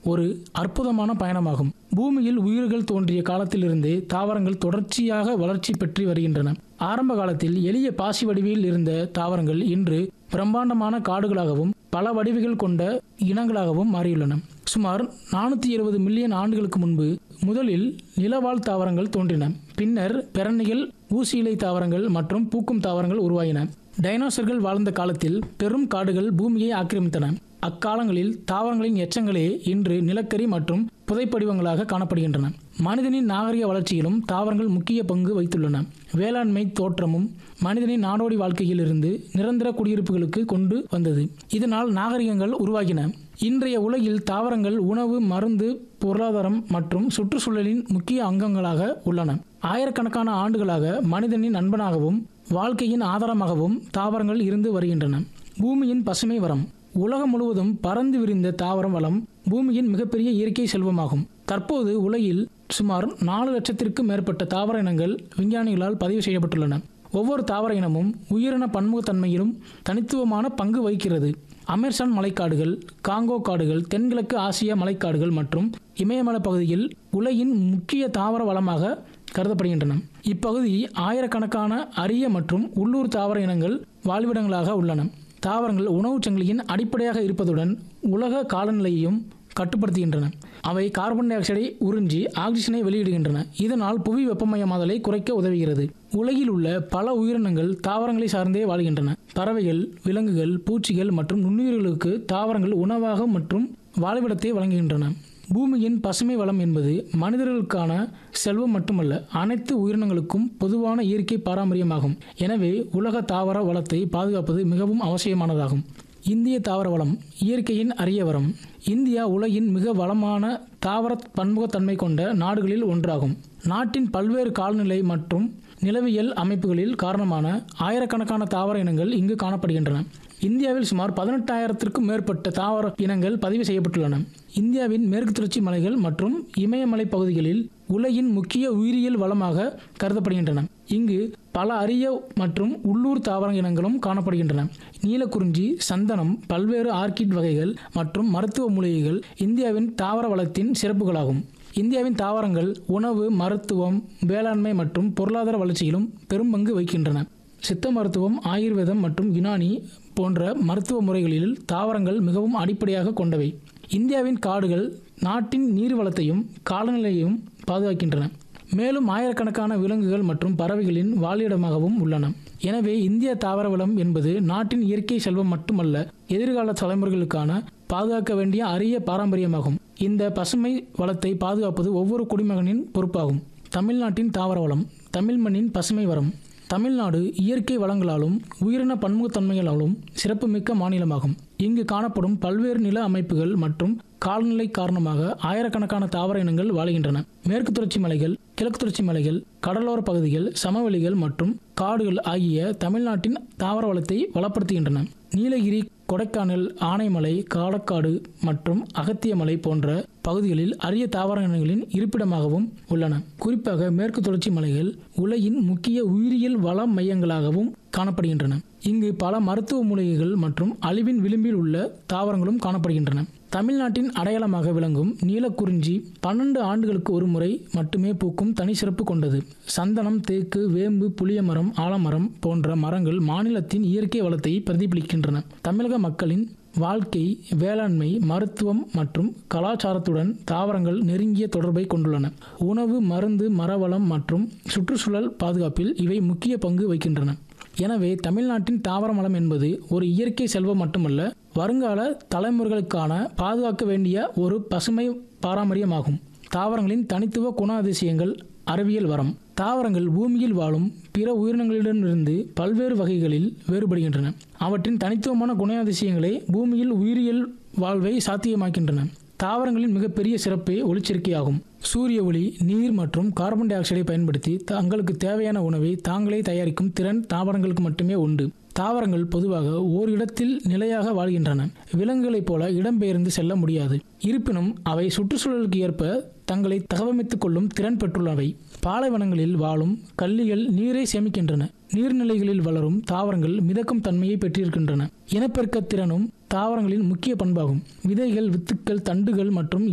ஒரு அற்புதமான பயணமாகும் பூமியில் உயிர்கள் தோன்றிய காலத்திலிருந்தே தாவரங்கள் தொடர்ச்சியாக வளர்ச்சி பெற்று வருகின்றன ஆரம்ப காலத்தில் எளிய பாசி வடிவில் இருந்த தாவரங்கள் இன்று பிரம்மாண்டமான காடுகளாகவும் பல வடிவுகள் கொண்ட இனங்களாகவும் மாறியுள்ளன சுமார் நானூற்றி எழுபது மில்லியன் ஆண்டுகளுக்கு முன்பு முதலில் நிலவாழ் தாவரங்கள் தோன்றின பின்னர் பெரணிகள் ஊசி இலை தாவரங்கள் மற்றும் பூக்கும் தாவரங்கள் உருவாயின டைனோசர்கள் வாழ்ந்த காலத்தில் பெரும் காடுகள் பூமியை ஆக்கிரமித்தன அக்காலங்களில் தாவரங்களின் எச்சங்களே இன்று நிலக்கரி மற்றும் புதைப்படிவங்களாக காணப்படுகின்றன மனிதனின் நாகரிக வளர்ச்சியிலும் தாவரங்கள் முக்கிய பங்கு வைத்துள்ளன வேளாண்மை தோற்றமும் மனிதனின் நாடோடி வாழ்க்கையில் இருந்து நிரந்தர குடியிருப்புகளுக்கு கொண்டு வந்தது இதனால் நாகரிகங்கள் உருவாகின இன்றைய உலகில் தாவரங்கள் உணவு மருந்து பொருளாதாரம் மற்றும் சுற்றுச்சூழலின் முக்கிய அங்கங்களாக உள்ளன ஆயிரக்கணக்கான ஆண்டுகளாக மனிதனின் நண்பனாகவும் வாழ்க்கையின் ஆதாரமாகவும் தாவரங்கள் இருந்து வருகின்றன பூமியின் பசுமை வரம் உலகம் முழுவதும் பறந்து விரிந்த தாவரம் வளம் பூமியின் மிகப்பெரிய இயற்கை செல்வமாகும் தற்போது உலகில் சுமார் நாலு லட்சத்திற்கும் மேற்பட்ட தாவர இனங்கள் விஞ்ஞானிகளால் பதிவு செய்யப்பட்டுள்ளன ஒவ்வொரு தாவர இனமும் உயிரின பன்முகத்தன்மையிலும் தனித்துவமான பங்கு வகிக்கிறது அமேசான் மலைக்காடுகள் காங்கோ காடுகள் தென்கிழக்கு ஆசிய மலைக்காடுகள் மற்றும் இமயமலை பகுதியில் உலகின் முக்கிய தாவர வளமாக கருதப்படுகின்றன இப்பகுதி ஆயிரக்கணக்கான அரிய மற்றும் உள்ளூர் தாவர இனங்கள் வாழ்விடங்களாக உள்ளன தாவரங்கள் உணவுச் சங்கிலியின் அடிப்படையாக இருப்பதுடன் உலக காலநிலையையும் கட்டுப்படுத்துகின்றன அவை கார்பன் டை ஆக்சைடை உறிஞ்சி ஆக்சிஜனை வெளியிடுகின்றன இதனால் புவி வெப்பமயமாதலை குறைக்க உதவுகிறது உலகில் உள்ள பல உயிரினங்கள் தாவரங்களை சார்ந்தே வாழ்கின்றன பறவைகள் விலங்குகள் பூச்சிகள் மற்றும் நுண்ணுயிர்களுக்கு தாவரங்கள் உணவாக மற்றும் வாழ்விடத்தை வழங்குகின்றன பூமியின் பசுமை வளம் என்பது மனிதர்களுக்கான செல்வம் மட்டுமல்ல அனைத்து உயிரினங்களுக்கும் பொதுவான இயற்கை பாரம்பரியமாகும் எனவே உலக தாவர வளத்தை பாதுகாப்பது மிகவும் அவசியமானதாகும் இந்திய தாவர வளம் இயற்கையின் அரிய வரம் இந்தியா உலகின் மிக வளமான தாவர பன்முகத்தன்மை கொண்ட நாடுகளில் ஒன்றாகும் நாட்டின் பல்வேறு காலநிலை மற்றும் நிலவியல் அமைப்புகளில் காரணமான ஆயிரக்கணக்கான தாவர இனங்கள் இங்கு காணப்படுகின்றன இந்தியாவில் சுமார் பதினெட்டாயிரத்திற்கும் மேற்பட்ட தாவர இனங்கள் பதிவு செய்யப்பட்டுள்ளன இந்தியாவின் மேற்கு தொடர்ச்சி மலைகள் மற்றும் இமயமலை பகுதிகளில் உலகின் முக்கிய உயிரியல் வளமாக கருதப்படுகின்றன இங்கு பல அரிய மற்றும் உள்ளூர் தாவர இனங்களும் காணப்படுகின்றன நீலக்குறிஞ்சி சந்தனம் பல்வேறு ஆர்கிட் வகைகள் மற்றும் மருத்துவ மூலிகைகள் இந்தியாவின் தாவர வளத்தின் சிறப்புகளாகும் இந்தியாவின் தாவரங்கள் உணவு மருத்துவம் வேளாண்மை மற்றும் பொருளாதார வளர்ச்சியிலும் பெரும் பங்கு வகிக்கின்றன சித்த மருத்துவம் ஆயுர்வேதம் மற்றும் யுனானி போன்ற மருத்துவ முறைகளில் தாவரங்கள் மிகவும் அடிப்படையாக கொண்டவை இந்தியாவின் காடுகள் நாட்டின் நீர் வளத்தையும் காலநிலையையும் பாதுகாக்கின்றன மேலும் ஆயிரக்கணக்கான விலங்குகள் மற்றும் பறவைகளின் வாழிடமாகவும் உள்ளன எனவே இந்திய தாவர வளம் என்பது நாட்டின் இயற்கை செல்வம் மட்டுமல்ல எதிர்கால தலைமுறைகளுக்கான பாதுகாக்க வேண்டிய அரிய பாரம்பரியமாகும் இந்த பசுமை வளத்தை பாதுகாப்பது ஒவ்வொரு குடிமகனின் பொறுப்பாகும் தமிழ்நாட்டின் தாவர வளம் தமிழ் மண்ணின் பசுமை வரம் தமிழ்நாடு இயற்கை வளங்களாலும் உயிரின பன்முகத்தன்மைகளாலும் சிறப்புமிக்க மாநிலமாகும் இங்கு காணப்படும் பல்வேறு நில அமைப்புகள் மற்றும் காலநிலை காரணமாக ஆயிரக்கணக்கான தாவர இனங்கள் வாழ்கின்றன மேற்கு தொடர்ச்சி மலைகள் கிழக்கு தொடர்ச்சி மலைகள் கடலோர பகுதிகள் சமவெளிகள் மற்றும் காடுகள் ஆகிய தமிழ்நாட்டின் தாவர வளத்தை வளப்படுத்துகின்றன நீலகிரி கொடைக்கானல் ஆனைமலை காலக்காடு மற்றும் அகத்தியமலை போன்ற பகுதிகளில் அரிய தாவர இனங்களின் இருப்பிடமாகவும் உள்ளன குறிப்பாக மேற்கு தொடர்ச்சி மலைகள் உலகின் முக்கிய உயிரியல் வள மையங்களாகவும் காணப்படுகின்றன இங்கு பல மருத்துவ மூலிகைகள் மற்றும் அழிவின் விளிம்பில் உள்ள தாவரங்களும் காணப்படுகின்றன தமிழ்நாட்டின் அடையாளமாக விளங்கும் நீலக்குறிஞ்சி பன்னெண்டு ஆண்டுகளுக்கு ஒரு முறை மட்டுமே பூக்கும் தனி சிறப்பு கொண்டது சந்தனம் தேக்கு வேம்பு புளியமரம் ஆலமரம் போன்ற மரங்கள் மாநிலத்தின் இயற்கை வளத்தை பிரதிபலிக்கின்றன தமிழக மக்களின் வாழ்க்கை வேளாண்மை மருத்துவம் மற்றும் கலாச்சாரத்துடன் தாவரங்கள் நெருங்கிய தொடர்பை கொண்டுள்ளன உணவு மருந்து மரவளம் மற்றும் சுற்றுச்சூழல் பாதுகாப்பில் இவை முக்கிய பங்கு வகிக்கின்றன எனவே தமிழ்நாட்டின் தாவர வளம் என்பது ஒரு இயற்கை செல்வம் மட்டுமல்ல வருங்கால தலைமுறைகளுக்கான பாதுகாக்க வேண்டிய ஒரு பசுமை பாரம்பரியமாகும் தாவரங்களின் தனித்துவ குண அதிசயங்கள் அறிவியல் வரம் தாவரங்கள் பூமியில் வாழும் பிற உயிரினங்களிடமிருந்து பல்வேறு வகைகளில் வேறுபடுகின்றன அவற்றின் தனித்துவமான குணாதிசயங்களே பூமியில் உயிரியல் வாழ்வை சாத்தியமாக்கின்றன தாவரங்களின் மிகப்பெரிய சிறப்பே ஒளிச்சேர்க்கையாகும் சூரிய ஒளி நீர் மற்றும் கார்பன் டை ஆக்சைடை பயன்படுத்தி தங்களுக்கு தேவையான உணவை தாங்களே தயாரிக்கும் திறன் தாவரங்களுக்கு மட்டுமே உண்டு தாவரங்கள் பொதுவாக ஓர் இடத்தில் நிலையாக வாழ்கின்றன விலங்குகளைப் போல இடம்பெயர்ந்து செல்ல முடியாது இருப்பினும் அவை சுற்றுச்சூழலுக்கு ஏற்ப தங்களை தகவமைத்துக் கொள்ளும் திறன் பெற்றுள்ளவை பாலைவனங்களில் வாழும் கல்லிகள் நீரை சேமிக்கின்றன நீர்நிலைகளில் வளரும் தாவரங்கள் மிதக்கும் தன்மையை பெற்றிருக்கின்றன இனப்பெருக்க திறனும் தாவரங்களின் முக்கிய பண்பாகும் விதைகள் வித்துக்கள் தண்டுகள் மற்றும்